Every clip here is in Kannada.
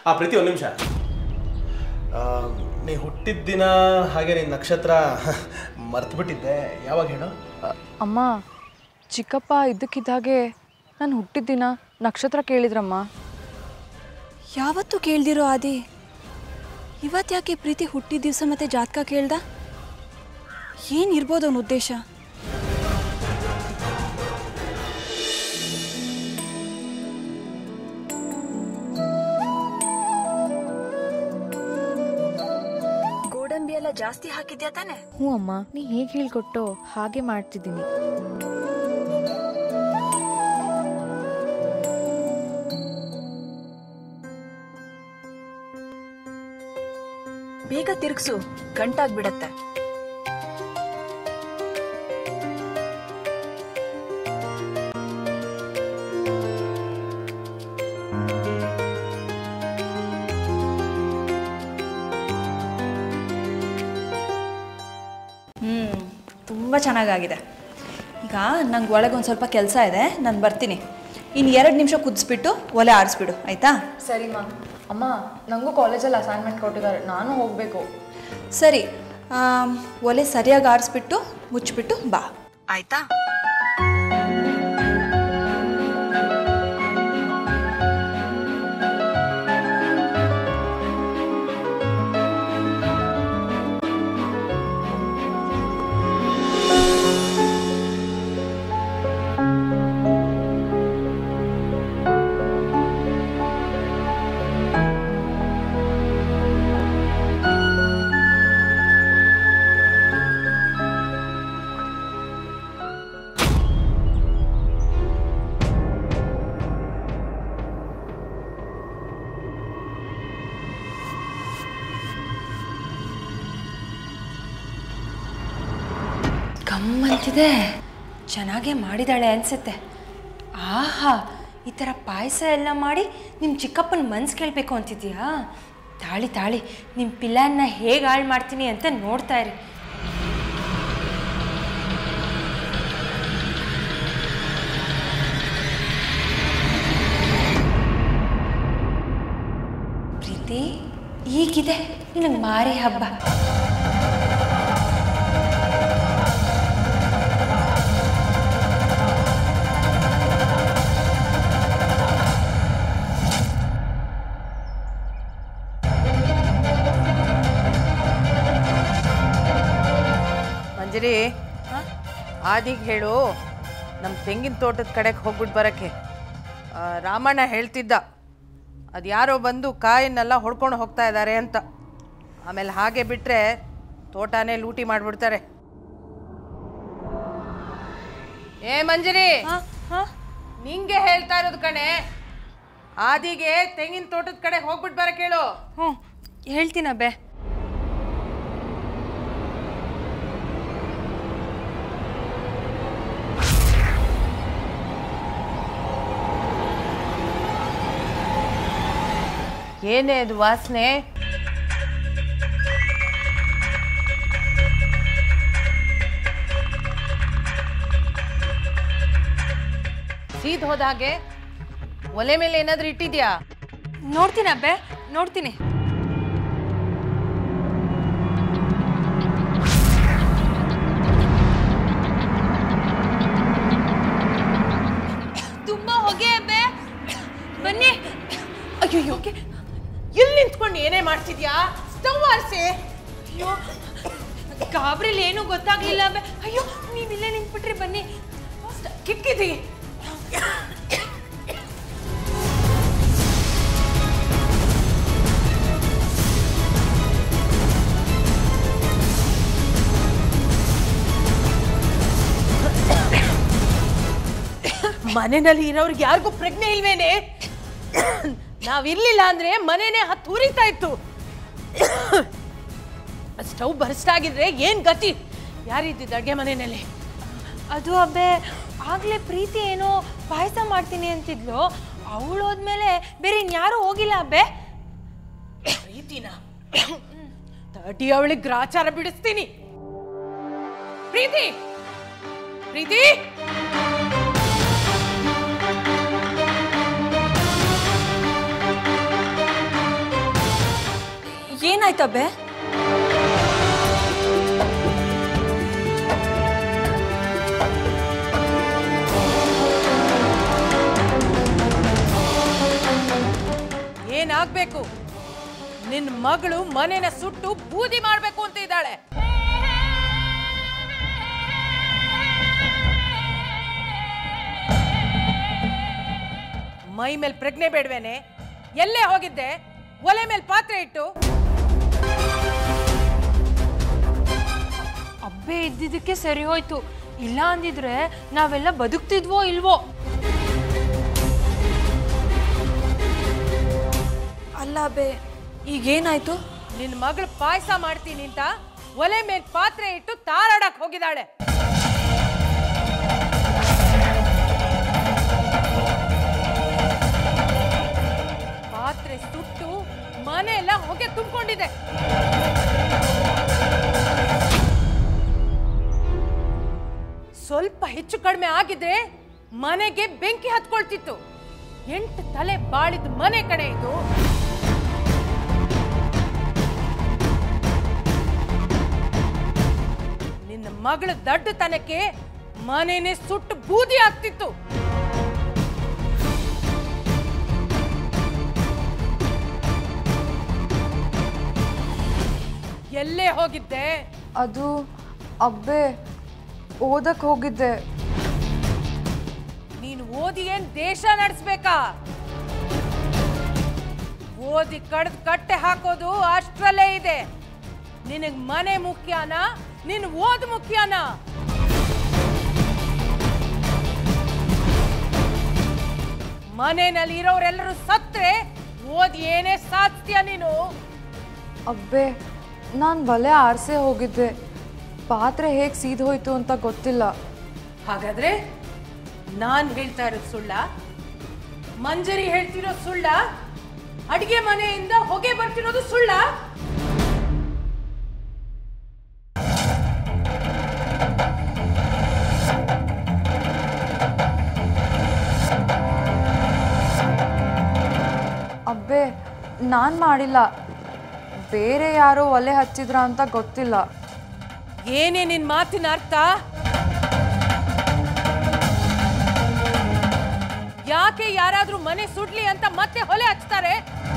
ಆ ಪ್ರೀತಿ ಒಂದು ನಿಮಿಷ ನೀ ಹುಟ್ಟಿದ ದಿನ ಹಾಗೆ ನಿನ್ನ ನಕ್ಷತ್ರ ಮರ್ತ್ಬಿಟ್ಟಿದ್ದೆ ಯಾವಾಗ ಹೇಳು ಅಮ್ಮ ಚಿಕ್ಕಪ್ಪ ಇದ್ದಕ್ಕಿದ್ದಾಗೆ ನಾನು ಹುಟ್ಟಿದ ದಿನ ನಕ್ಷತ್ರ ಕೇಳಿದ್ರಮ್ಮ ಯಾವತ್ತೂ ಕೇಳ್ದಿರೋ ಆದಿ ಇವತ್ತು ಯಾಕೆ ಪ್ರೀತಿ ಹುಟ್ಟಿದ ದಿವಸ ಮತ್ತೆ ಜಾತಕ ಕೇಳ್ದ ಏನಿರ್ಬೋದು ಅವನ ಉದ್ದೇಶ ಗೋಡಂಬಿ ಎಲ್ಲ ಜಾಸ್ತಿ ಹಾಕಿದ್ಯಾ ತಾನೆ ಹ್ಞೂ ಅಮ್ಮ ನೀ ಹೇಗೆ ಹೇಳ್ಕೊಟ್ಟೋ ಹಾಗೆ ಮಾಡ್ತಿದ್ದೀನಿ ಬೇಗ ತಿರ್ಗ್ಸು ಗಂಟಾಗ್ಬಿಡತ್ತೆ ಹ್ಞೂ ತುಂಬ ಚೆನ್ನಾಗಾಗಿದೆ ಈಗ ನಂಗೆ ಒಳಗೆ ಒಂದು ಸ್ವಲ್ಪ ಕೆಲಸ ಇದೆ ನಾನು ಬರ್ತೀನಿ ಇನ್ನು ಎರಡು ನಿಮಿಷ ಕುದಿಸ್ಬಿಟ್ಟು ಒಲೆ ಆರಿಸ್ಬಿಡು ಆಯಿತಾ ಸರಿ ಮಾ ಅಮ್ಮ ನನಗೂ ಕಾಲೇಜಲ್ಲಿ ಅಸೈನ್ಮೆಂಟ್ ಕೊಟ್ಟಿದ್ದಾರೆ ನಾನು ಹೋಗಬೇಕು ಸರಿ ಆಮ್, ಒಲೆ ಸರಿಯಾಗಿ ಆರಿಸ್ಬಿಟ್ಟು ಮುಚ್ಚಿಬಿಟ್ಟು ಬಾ ಆಯಿತಾ ಗಮ್ಮಂತಿದೆ ಚೆನ್ನಾಗೇ ಮಾಡಿದಾಳೆ ಅನ್ಸುತ್ತೆ ಆಹಾ ಈ ಥರ ಪಾಯಸ ಎಲ್ಲ ಮಾಡಿ ನಿಮ್ಮ ಚಿಕ್ಕಪ್ಪನ ಮನ್ಸು ಕೇಳಬೇಕು ಅಂತಿದ್ಯಾ ತಾಳಿ ತಾಳಿ ನಿಮ್ಮ ಪಿಲ್ಲಾನ್ನ ಹೇಗೆ ಹಾಳು ಮಾಡ್ತೀನಿ ಅಂತ ನೋಡ್ತಾ ಇರಿ ಪ್ರೀತಿ ಈಗಿದೆ ನಿನಗೆ ಮಾರಿ ಹಬ್ಬ ಮಂಜರಿ ಆದಿಗೆ ಹೇಳು ನಮ್ಮ ತೆಂಗಿನ ತೋಟದ ಕಡೆಗೆ ಹೋಗ್ಬಿಟ್ಟು ಬರೋಕ್ಕೆ ಆ, ರಾಮಣ್ಣ ಹೇಳ್ತಿದ್ದ ಅದು ಯಾರೋ ಬಂದು ಕಾಯನ್ನೆಲ್ಲ ಹೊಡ್ಕೊಂಡು ಹೋಗ್ತಾ ಇದ್ದಾರೆ ಅಂತ ಆಮೇಲೆ ಹಾಗೆ ಬಿಟ್ಟರೆ ತೋಟನೇ ಲೂಟಿ ಮಾಡಿಬಿಡ್ತಾರೆ ಏ ಮಂಜರಿ ನಿಂಗೆ ಹೇಳ್ತಾ ಇರೋದು ಕಣೆ ಆದಿಗೆ ತೆಂಗಿನ ತೋಟದ ಕಡೆ ಹೋಗ್ಬಿಟ್ಟು ಬರಕ್ಕೆ ಹೇಳು ಹ್ಞೂ ಹೇಳ್ತೀನ ಬೇ ಏನೇ ಅದು ವಾಸನೆ ಸೀದ್ ಹೋದ ಹಾಗೆ ಒಲೆ ಮೇಲೆ ಏನಾದ್ರೂ ಇಟ್ಟಿದ್ಯಾ ನೋಡ್ತೀನಿ ಅಬ್ಬೆ ನೋಡ್ತೀನಿ ತುಂಬಾ ಹೊಗೆ ಅಬ್ಬೆ ಬನ್ನಿ ಅಯ್ಯೋ ಇಲ್ಲಿ ನಿಂತ್ಕೊಂಡು ಏನೇ ಮಾಡ್ತಿದ್ಯಾ ಸ್ಟವ್ ಆರಿಸಿ ಅಯ್ಯೋ ಗಾಬ್ರಿಲಿ ಏನೂ ಗೊತ್ತಾಗ್ಲಿಲ್ಲ ಅಬ್ಬೆ ಅಯ್ಯೋ ನೀವು ಇಲ್ಲೇ ನಿಂತ್ಬಿಟ್ರಿ ಬನ್ನಿ ಕಿಕ್ಕಿದಿ ಮನೆಯಲ್ಲಿ ಇರೋರ್ಗೆ ಯಾರಿಗೂ ಪ್ರಜ್ಞೆ ಇಲ್ವೇನೆ ನಾವಿರ್ಲಿಲ್ಲ ಅಂದ್ರೆ ಮನೆನೇ ಹತ್ತು ಉರಿತಾ ಇತ್ತು ಸ್ಟವ್ ಬರಿಸ್ಟಾಗಿದ್ರೆ ಏನ್ ಗತಿ ಯಾರಿದ್ದಿದ್ದು ಅಡ್ಗೆ ಮನೆಯಲ್ಲಿ ಅದು ಅಬ್ಬೆ ಆಗ್ಲೇ ಪ್ರೀತಿ ಏನೋ ಪಾಯಸ ಮಾಡ್ತೀನಿ ಅಂತಿದ್ಲು ಅವಳು ಹೋದ್ಮೇಲೆ ಬೇರೆ ಇನ್ಯಾರೂ ಹೋಗಿಲ್ಲ ಅಬ್ಬೆ ಪ್ರೀತಿನ ತಟಿ ಅವಳಿಗೆ ಗ್ರಾಚಾರ ಬಿಡಿಸ್ತೀನಿ ಪ್ರೀತಿ ಪ್ರೀತಿ ಏನಾಯ್ತಬ್ಬೆ ಏನಾಗ್ಬೇಕು ನಿನ್ ಮಗಳು ಮನೆನ ಸುಟ್ಟು ಬೂದಿ ಮಾಡ್ಬೇಕು ಅಂತ ಇದ್ದಾಳೆ ಮೈ ಮೇಲೆ ಪ್ರಜ್ಞೆ ಬೇಡವೇನೆ ಎಲ್ಲೇ ಹೋಗಿದ್ದೆ ಒಲೆ ಮೇಲೆ ಪಾತ್ರೆ ಇಟ್ಟು ಅಬ್ಬೆ ಇದ್ದಿದ್ದಕ್ಕೆ ಸರಿ ಹೋಯ್ತು ಇಲ್ಲ ಅಂದಿದ್ರೆ ನಾವೆಲ್ಲ ಬದುಕ್ತಿದ್ವೋ ಇಲ್ವೋ ಅಲ್ಲ ಅಬ್ಬೆ ಈಗೇನಾಯ್ತು ನಿನ್ ಮಗಳು ಪಾಯಸ ಮಾಡ್ತೀನಿ ಅಂತ ಒಲೆ ಮೇಲೆ ಪಾತ್ರೆ ಇಟ್ಟು ತಾರಾಡಕ್ ಹೋಗಿದ್ದಾಳೆ ಪಾತ್ರೆ ಸುಟ್ಟು ಮನೆ ಎಲ್ಲ ಹೊಗೆ ತುಂಬಿಕೊಂಡಿದೆ ಸ್ವಲ್ಪ ಹೆಚ್ಚು ಕಡಿಮೆ ಆಗಿದ್ರೆ ಮನೆಗೆ ಬೆಂಕಿ ಹತ್ಕೊಳ್ತಿತ್ತು ಎಂಟು ತಲೆ ಬಾಳಿದ ಮನೆ ಕಡೆ ಇದು ನಿನ್ನ ಮಗಳ ದಡ್ಡತನಕ್ಕೆ ಮನೆನೇ ಸುಟ್ಟು ಬೂದಿ ಆಗ್ತಿತ್ತು ಎಲ್ಲೇ ಹೋಗಿದ್ದೆ ಅದು ಅಬ್ಬೆ ಓದಕ್ಕೆ ಹೋಗಿದ್ದೆ ನೀನು ಓದಿ ಏನ್ ದೇಶ ನಡೆಸ್ಬೇಕಾ ಓದಿ ಕಡ್ದ್ ಕಟ್ಟೆ ಹಾಕೋದು ಅಷ್ಟ್ರಲ್ಲೇ ಇದೆ ನಿನಗ್ ಮನೆ ಮುಖ್ಯನಾ ನಿನ್ ಓದ್ ಮುಖ್ಯನಾ ಮನೆಯಲ್ಲಿ ಇರೋರೆಲ್ಲರೂ ಸತ್ರೆ ಓದಿ ಏನೇ ಸಾಧ್ಯ ನೀನು ಅಬ್ಬೆ ನಾನು ಬಲೆ ಆರಿಸೇ ಹೋಗಿದ್ದೆ ಪಾತ್ರೆ ಹೇಗೆ ಸೀದ್ ಹೋಯ್ತು ಅಂತ ಗೊತ್ತಿಲ್ಲ ಹಾಗಾದ್ರೆ ನಾನ್ ಹೇಳ್ತಾ ಇರೋದು ಸುಳ್ಳ ಮಂಜರಿ ಹೇಳ್ತಿರೋ ಸುಳ್ಳ ಅಡಿಗೆ ಮನೆಯಿಂದ ಹೊಗೆ ಬರ್ತಿರೋದು ಸುಳ್ಳ ಅಬ್ಬೆ ನಾನು ಮಾಡಿಲ್ಲ ಬೇರೆ ಯಾರೋ ಒಲೆ ಹಚ್ಚಿದ್ರ ಅಂತ ಗೊತ್ತಿಲ್ಲ ಏನೇ ನಿನ್ ಮಾತಿನ ಅರ್ಥ ಯಾಕೆ ಯಾರಾದ್ರೂ ಮನೆ ಸುಡ್ಲಿ ಅಂತ ಮತ್ತೆ ಹೊಲೆ ಹಚ್ತಾರೆ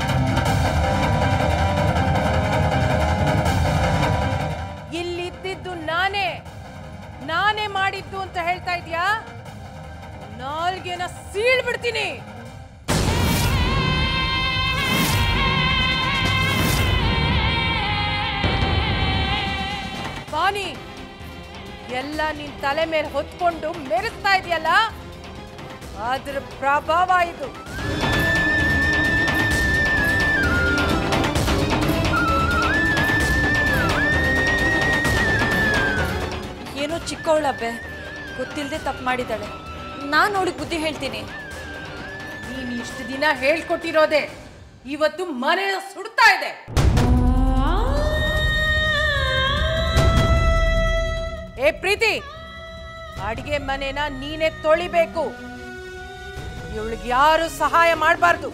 ಇಲ್ಲಿದ್ದಿದ್ದು ನಾನೇ ನಾನೇ ಮಾಡಿದ್ದು ಅಂತ ಹೇಳ್ತಾ ಇದ್ಯಾ ನಾಲ್ಗೆನ ಸೀಳ್ ಬಿಡ್ತೀನಿ ವಾಣಿ ಎಲ್ಲ ನಿನ್ ತಲೆ ಮೇಲೆ ಹೊತ್ಕೊಂಡು ಮೆರೆಸ್ತಾ ಇದೆಯಲ್ಲ ಅದ್ರ ಪ್ರಭಾವ ಇದು ಏನೋ ಚಿಕ್ಕವಳಬ್ಬೆ ಗೊತ್ತಿಲ್ಲದೆ ತಪ್ಪು ಮಾಡಿದ್ದಾಳೆ ನಾನು ನೋಡಿ ಬುದ್ಧಿ ಹೇಳ್ತೀನಿ ನೀನ್ ಇಷ್ಟು ದಿನ ಹೇಳ್ಕೊಟ್ಟಿರೋದೆ ಇವತ್ತು ಮನೆ ಸುಡ್ತಾ ಇದೆ ಏ ಪ್ರೀತಿ ಅಡಿಗೆ ಮನೆನ ನೀನೇ ತೊಳಿಬೇಕು ಇವಳಿಗೆ ಯಾರು ಸಹಾಯ ಮಾಡಬಾರ್ದು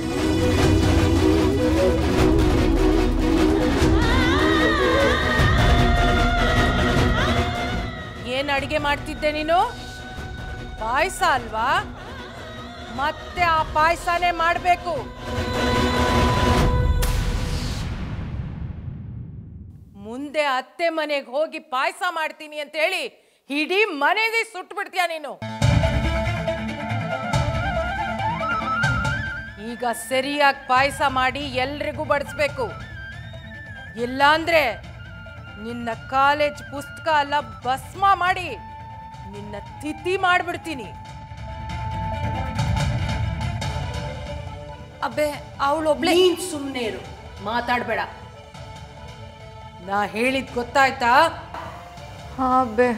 ಏನ್ ಅಡಿಗೆ ಮಾಡ್ತಿದ್ದೆ ನೀನು ಪಾಯಸ ಅಲ್ವಾ ಮತ್ತೆ ಆ ಪಾಯಸನೇ ಮಾಡಬೇಕು ಮುಂದೆ ಅತ್ತೆ ಮನೆಗೆ ಹೋಗಿ ಪಾಯಸ ಮಾಡ್ತೀನಿ ಅಂತ ಹೇಳಿ ಇಡೀ ಮನೆಗೆ ಸುಟ್ಟು ಬಿಡ್ತೀಯ ನೀನು ಈಗ ಸರಿಯಾಗಿ ಪಾಯಸ ಮಾಡಿ ಎಲ್ರಿಗೂ ಬಡಿಸ್ಬೇಕು ಇಲ್ಲಾಂದ್ರೆ ನಿನ್ನ ಕಾಲೇಜ್ ಪುಸ್ತಕ ಎಲ್ಲ ಭಸ್ಮ ಮಾಡಿ ನಿನ್ನ ತಿಥಿ ಮಾಡ್ಬಿಡ್ತೀನಿ ಅಬ್ಬೆ ಅವಳೊಬ್ಳೆ ನೀನ್ ಸುಮ್ಮನೆ ಇರು ಮಾತಾಡ್ಬೇಡ ನಾ ಹೇಳಿದ್ ಗೊತ್ತಾಯ್ತಾ ಹಾಂ ಅಬ್ಬೆ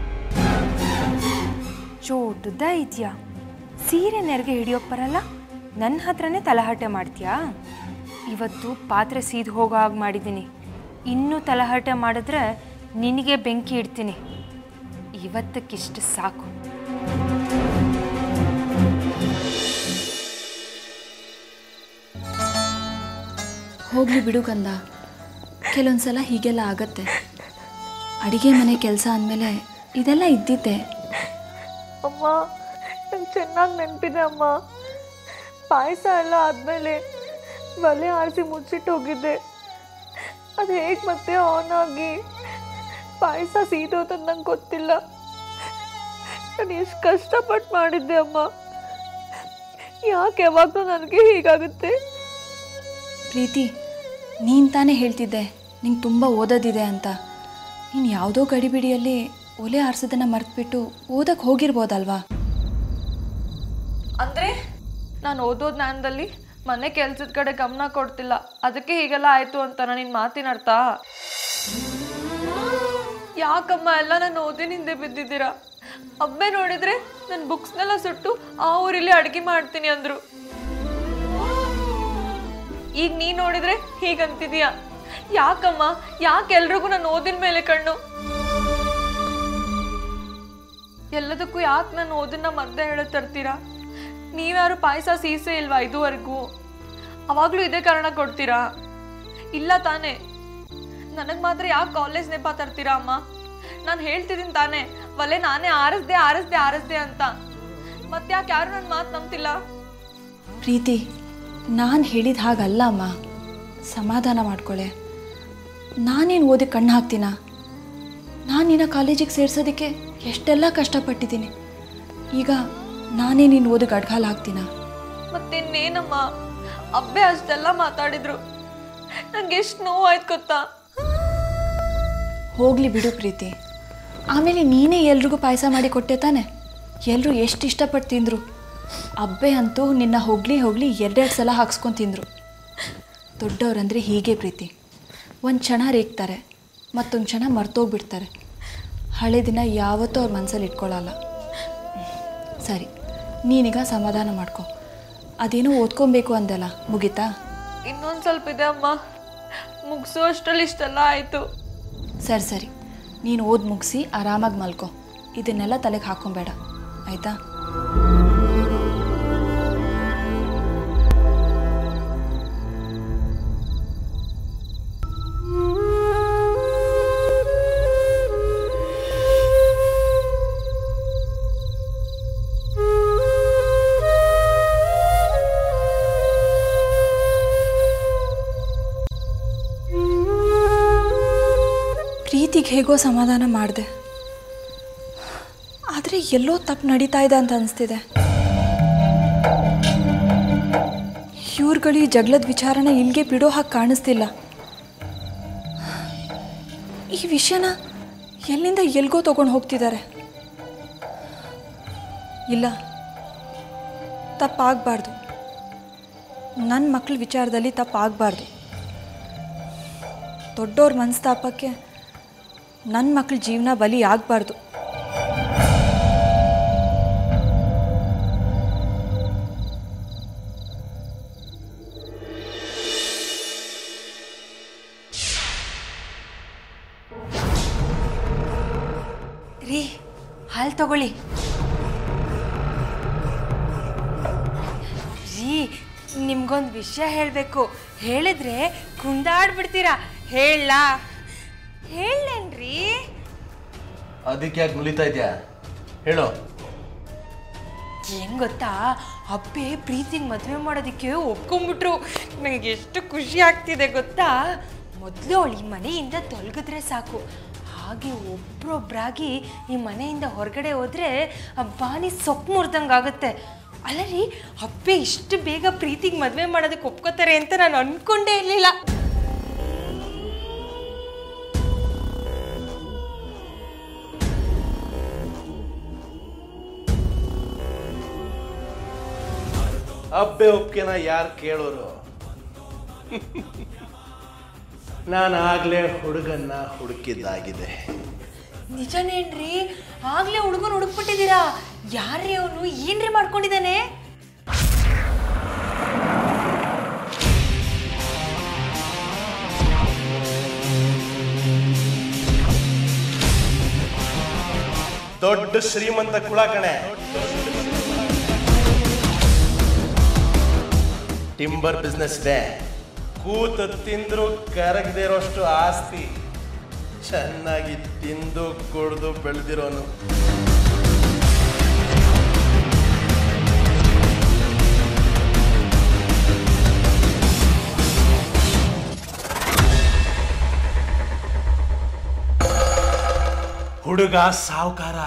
ಚೋಟದ ಇದೆಯಾ ಸೀರೆ ನೆರಿಗೆ ಹಿಡಿಯೋಕ್ ಬರಲ್ಲ ನನ್ನ ಹತ್ರನೇ ತಲಹರಟೆ ಮಾಡ್ತೀಯಾ ಇವತ್ತು ಪಾತ್ರೆ ಸೀದ್ ಹೋಗೋ ಹಾಗೆ ಮಾಡಿದ್ದೀನಿ ಇನ್ನೂ ತಲಹರಟೆ ಮಾಡಿದ್ರೆ ನಿನಗೆ ಬೆಂಕಿ ಇಡ್ತೀನಿ ಇವತ್ತಕ್ಕಿಷ್ಟು ಸಾಕು ಹೋಗಲಿ ಬಿಡು ಕಂದ ಕೆಲವೊಂದು ಸಲ ಹೀಗೆಲ್ಲ ಆಗತ್ತೆ ಅಡಿಗೆ ಮನೆ ಕೆಲಸ ಅಂದಮೇಲೆ ಇದೆಲ್ಲ ಇದ್ದಿದ್ದೆ ಅಮ್ಮ ನಂಗೆ ಚೆನ್ನಾಗಿ ನೆನಪಿದೆ ಅಮ್ಮ ಪಾಯಸ ಎಲ್ಲ ಆದಮೇಲೆ ಒಲೆ ಆರಿಸಿ ಮುಚ್ಚಿಟ್ಟು ಹೋಗಿದ್ದೆ ಅದು ಹೇಗೆ ಮತ್ತೆ ಆನ್ ಆಗಿ ಪಾಯಸ ಸೀದೋತದ್ ನಂಗೆ ಗೊತ್ತಿಲ್ಲ ನಾನು ಎಷ್ಟು ಕಷ್ಟಪಟ್ಟು ಮಾಡಿದ್ದೆ ಅಮ್ಮ ಯಾಕೆ ಯಾವಾಗಲೂ ನನಗೆ ಹೀಗಾಗುತ್ತೆ ಪ್ರೀತಿ ನೀನು ತಾನೇ ಹೇಳ್ತಿದ್ದೆ ನಿಂಗೆ ತುಂಬ ಓದೋದಿದೆ ಅಂತ ನೀನು ಯಾವುದೋ ಗಡಿಬಿಡಿಯಲ್ಲಿ ಒಲೆ ಆರಿಸೋದನ್ನು ಮರೆತುಬಿಟ್ಟು ಓದಕ್ಕೆ ಹೋಗಿರ್ಬೋದಲ್ವಾ ಅಂದರೆ ನಾನು ಓದೋ ಜ್ಞಾನದಲ್ಲಿ ಮನೆ ಕೆಲ್ಸದ ಕಡೆ ಗಮನ ಕೊಡ್ತಿಲ್ಲ ಅದಕ್ಕೆ ಹೀಗೆಲ್ಲ ಆಯಿತು ಅಂತ ನಿನ್ನ ಮಾತಿನ ಅರ್ಥ ಯಾಕಮ್ಮ ಎಲ್ಲ ನಾನು ಓದಿನ ಹಿಂದೆ ಬಿದ್ದಿದ್ದೀರಾ ಅಬ್ಬೆ ನೋಡಿದ್ರೆ ನನ್ನ ಬುಕ್ಸ್ನೆಲ್ಲ ಸುಟ್ಟು ಆ ಊರಲ್ಲಿ ಅಡುಗೆ ಮಾಡ್ತೀನಿ ಅಂದರು ಈಗ ನೀ ನೋಡಿದ್ರೆ ಹೀಗಂತಿದೀಯ ಯಾಕಮ್ಮ ಯಾಕೆ ಎಲ್ರಿಗೂ ನಾನು ಓದಿನ ಮೇಲೆ ಕಣ್ಣು ಎಲ್ಲದಕ್ಕೂ ಯಾಕೆ ನಾನು ಓದನ್ನ ಮದ್ದೆ ಹೇಳೋ ತರ್ತೀರಾ ನೀವ್ಯಾರು ಪಾಯಸ ಸೀಸೆ ಇಲ್ವಾ ಇದುವರೆಗೂ ಅವಾಗ್ಲೂ ಇದೇ ಕಾರಣ ಕೊಡ್ತೀರಾ ಇಲ್ಲ ತಾನೇ ನನಗೆ ಮಾತ್ರ ಯಾಕೆ ಕಾಲೇಜ್ ನೆಪ ತರ್ತೀರಾ ಅಮ್ಮ ನಾನು ಹೇಳ್ತಿದ್ದೀನಿ ತಾನೇ ಒಲೆ ನಾನೇ ಆರಿಸ್ದೆ ಆರಿಸ್ದೆ ಆರಿಸ್ದೆ ಅಂತ ಮತ್ತೆ ಯಾಕೆ ಯಾರು ನನ್ನ ಮಾತು ನಂಬ್ತಿಲ್ಲ ಪ್ರೀತಿ ನಾನು ಹೇಳಿದ ಹಾಗಲ್ಲ ಅಮ್ಮ ಸಮಾಧಾನ ಮಾಡ್ಕೊಳ್ಳೆ ನಾನೇನು ಓದಿ ಕಣ್ಣು ಹಾಕ್ತೀನ ನಾನು ನಿನ್ನ ಕಾಲೇಜಿಗೆ ಸೇರ್ಸೋದಕ್ಕೆ ಎಷ್ಟೆಲ್ಲ ಕಷ್ಟಪಟ್ಟಿದ್ದೀನಿ ಈಗ ನಾನೇ ನೀನು ಓದಿಗೆ ಅಡ್ಗಾಲ್ ಹಾಕ್ತೀನ ಮತ್ತಿನ್ನೇನಮ್ಮ ಅಬ್ಬೆ ಅಷ್ಟೆಲ್ಲ ಮಾತಾಡಿದ್ರು ನಂಗೆ ಎಷ್ಟು ನೋವಾಯ್ತು ಗೊತ್ತಾ ಹೋಗಲಿ ಬಿಡು ಪ್ರೀತಿ ಆಮೇಲೆ ನೀನೇ ಎಲ್ರಿಗೂ ಪಾಯಸ ಮಾಡಿ ಕೊಟ್ಟೆ ತಾನೆ ಎಲ್ಲರೂ ಎಷ್ಟು ಇಷ್ಟಪಟ್ಟು ತಿಂದರು ಅಬ್ಬೆ ಅಂತೂ ನಿನ್ನ ಹೋಗ್ಲಿ ಹೋಗ್ಲಿ ಎರಡೆರಡು ಸಲ ಹಾಕ್ಸ್ಕೊಂಡು ತಿಂದರು ದೊಡ್ಡವರಂದರೆ ಹೀಗೆ ಪ್ರೀತಿ ಒಂದು ಕ್ಷಣ ರೇಗ್ತಾರೆ ಮತ್ತೊಂದು ಕ್ಷಣ ಮರ್ತೋಗ್ಬಿಡ್ತಾರೆ ಹಳೆ ದಿನ ಯಾವತ್ತೂ ಅವ್ರ ಮನಸ್ಸಲ್ಲಿ ಇಟ್ಕೊಳ್ಳಲ್ಲ ಸರಿ ನೀನೀಗ ಸಮಾಧಾನ ಮಾಡ್ಕೊ ಅದೇನೋ ಓದ್ಕೊಬೇಕು ಅಂದಲ್ಲ ಮುಗೀತಾ ಇನ್ನೊಂದು ಸ್ವಲ್ಪ ಇದೆ ಅಮ್ಮ ಮುಗಿಸೋ ಅಷ್ಟರಲ್ಲಿ ಇಷ್ಟೆಲ್ಲ ಆಯಿತು ಸರಿ ಸರಿ ನೀನು ಓದಿ ಮುಗಿಸಿ ಆರಾಮಾಗಿ ಮಲ್ಕೊ ಇದನ್ನೆಲ್ಲ ತಲೆಗೆ ಹಾಕೊಬೇಡ ಆಯಿತಾ ಪ್ರೀತಿಗೆ ಹೇಗೋ ಸಮಾಧಾನ ಮಾಡಿದೆ ಆದರೆ ಎಲ್ಲೋ ತಪ್ಪು ನಡೀತಾ ಇದೆ ಅಂತ ಅನಿಸ್ತಿದೆ ಇವ್ರುಗಳು ಈ ಜಗಳದ ವಿಚಾರನ ಇಲ್ಲಿಗೆ ಬಿಡೋ ಹಾಗೆ ಕಾಣಿಸ್ತಿಲ್ಲ ಈ ವಿಷಯನ ಎಲ್ಲಿಂದ ಎಲ್ಗೋ ತಗೊಂಡು ಹೋಗ್ತಿದ್ದಾರೆ ಇಲ್ಲ ತಪ್ಪಾಗಬಾರ್ದು ನನ್ನ ಮಕ್ಕಳ ವಿಚಾರದಲ್ಲಿ ತಪ್ಪಾಗಬಾರ್ದು ದೊಡ್ಡವ್ರ ಮನಸ್ತಾಪಕ್ಕೆ ನನ್ನ ಮಕ್ಕಳ ಜೀವನ ಬಲಿ ಆಗಬಾರ್ದು ರೀ ಹಾಲು ತಗೊಳ್ಳಿ ರೀ ನಿಮ್ಗೊಂದು ವಿಷಯ ಹೇಳಬೇಕು ಹೇಳಿದ್ರೆ ಕುಂದಾಡ್ಬಿಡ್ತೀರಾ ಹೇಳಲಾ ಹೇಳೇನ್ರಿ ಅದಕ್ಕೆ ಯಾಕೆ ಮುಲಿತಾ ಇದೆಯಾ ಹೇಳು ಏನ್ ಗೊತ್ತಾ ಅಪ್ಪೆ ಪ್ರೀತಿಗೆ ಮದುವೆ ಮಾಡೋದಕ್ಕೆ ಒಪ್ಕೊಂಡ್ಬಿಟ್ರು ನನಗೆ ಎಷ್ಟು ಖುಷಿ ಆಗ್ತಿದೆ ಗೊತ್ತಾ ಮೊದಲು ಅವಳು ಈ ಮನೆಯಿಂದ ತೊಲಗಿದ್ರೆ ಸಾಕು ಹಾಗೆ ಒಬ್ರೊಬ್ರಾಗಿ ಈ ಮನೆಯಿಂದ ಹೊರಗಡೆ ಹೋದ್ರೆ ಆ ಬಾನಿ ಸೊಪ್ಪು ಮುರಿದಂಗೆ ಆಗುತ್ತೆ ಅಲ್ಲ ರೀ ಅಪ್ಪೆ ಇಷ್ಟು ಬೇಗ ಪ್ರೀತಿಗೆ ಮದುವೆ ಮಾಡೋದಕ್ಕೆ ಒಪ್ಕೋತಾರೆ ಅಂತ ನಾನು ಅನ್ಕೊಂಡೇ ಇರಲಿಲ್ಲ ಅಬ್ಬೆ ಒಪ್ಕೆನ ಯಾರು ಕೇಳೋರು ನಾನು ಆಗ್ಲೇ ಹುಡುಗನ್ನ ಹುಡುಕಿದ್ದಾಗಿದೆ ನಿಜನೇನ್ರಿ ಆಗ್ಲೇ ಹುಡುಗನ ಹುಡುಕ್ಬಿಟ್ಟಿದ್ದೀರಾ ಯಾರ್ರೀ ಅವನು ಏನ್ರಿ ಮಾಡ್ಕೊಂಡಿದ್ದಾನೆ ದೊಡ್ಡ ಶ್ರೀಮಂತ ಕುಳ ಕಣೆ ಟಿಂಬರ್ ಬಿಸ್ನೆಸ್ ಇದೆ ಕೂತು ತಿಂದ್ರು ಕರಗದೆ ಇರೋಷ್ಟು ಆಸ್ತಿ ಚೆನ್ನಾಗಿ ತಿಂದು ಕುಡ್ದು ಬೆಳೆದಿರೋನು ಹುಡುಗ ಸಾವುಕಾರ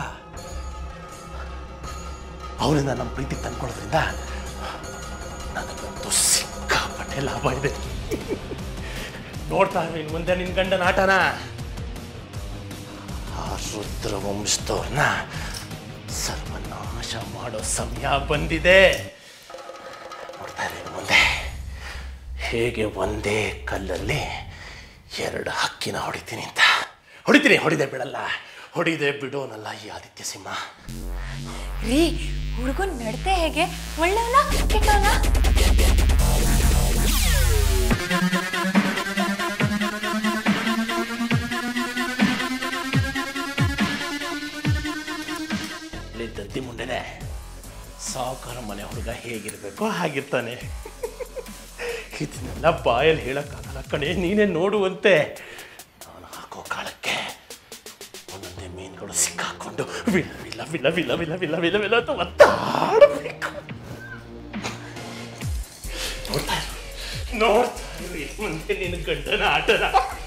ಅವನಿಂದ ನಮ್ಮ ಪ್ರೀತಿ ತಂದ್ಕೊಳ್ಳೋದ್ರಿಂದ ನನಗಂತೂ ಸಿಕ್ಕಾಪಟ್ಟೆ ಲಾಭ ಇದೆ ನೋಡ್ತಾ ಇನ್ನು ಮುಂದೆ ನಿನ್ ಗಂಡನ ಆಟನ ಆ ರುದ್ರ ವಂಶದವ್ರನ್ನ ಸರ್ವನಾಶ ಮಾಡೋ ಸಮಯ ಬಂದಿದೆ ನೋಡ್ತಾ ಇದ್ದೀನಿ ಮುಂದೆ ಹೇಗೆ ಒಂದೇ ಕಲ್ಲಲ್ಲಿ ಎರಡು ಹಕ್ಕಿನ ಹೊಡಿತೀನಿ ಅಂತ ಹೊಡಿತೀನಿ ಹೊಡಿದೆ ಬಿಡಲ್ಲ ಹೊಡಿದೆ ಬಿಡೋನಲ್ಲ ಈ ಆದಿತ್ಯ ಸಿಂಹ ರೀ ಹುಡುಗನ್ ನಡತೆ ಹೇಗೆ ಒಳ್ಳೆಯವನ ಕೆಟ್ಟವನ ಇಲ್ಲಿ ದದ್ದಿ ಮುಂಡೆನೆ ಸಾವುಕಾರ ಮನೆ ಹುಡುಗ ಹೇಗಿರ್ಬೇಕೋ ಹಾಗಿರ್ತಾನೆ ಇದನ್ನೆಲ್ಲ ಬಾಯಲ್ಲಿ ಹೇಳಕ್ಕಾಗಲ್ಲ ಕಣೆ ನೀನೇ ನೋಡುವಂತೆ ನಾನು ಹಾಕೋ ಕಾಳಕ್ಕೆ ಒಂದೊಂದೇ ಮೀನುಗಳು ಸಿಕ್ಕಾಕೊಂಡು ವಿಲ ವಿಲ ವಿಲ ವಿಲ ವಿಲ ವಿಲ ವಿಲ ವಿಲ ಅಂತ ಒತ್ತಾಡಬೇಕು ನೋಡ್ತಾ ಇರು ನೋಡ್ತಾ ಇರು ಇನ್ನು ಮುಂದೆ ನಿನ್ನ ಗಂಡನ ಆಟನ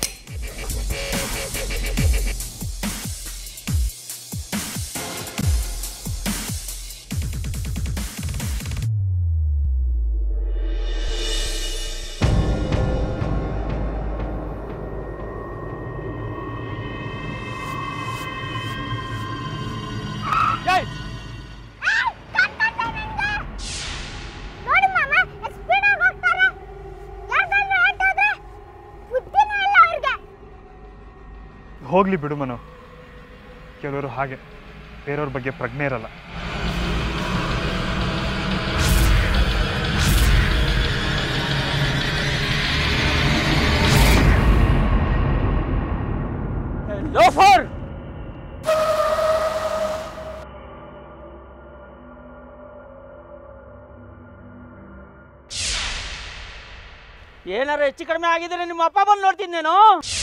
ನೋಡಿ ಮಾಮ ಎಷ್ಟು ಸ್ಪೀಡ್ ಆಗಿ ಹೋಗ್ತಾರೆ ಯಾಕಂದ್ರೆ ಹೊರಟೋದ್ರೆ ಬುದ್ಧಿನೇ ಇಲ್ಲ ಅವ್ರಿಗೆ ಹೋಗ್ಲಿ ಬಿಡು ಮನು ಕೆಲವರು ಹಾಗೆ ಬೇರೆಯವ್ರ ಬಗ್ಗೆ ಪ್ರಜ್ಞೆ ಇರಲ್ಲ ಲೋಫರ್ ಏನಾರ ಹೆಚ್ಚು ಕಡಿಮೆ ಆಗಿದ್ರೆ ನಿಮ್ಮ ಅಪ್ಪ ಬಂದು ನೋಡ್ತೀನಿ ನಾನು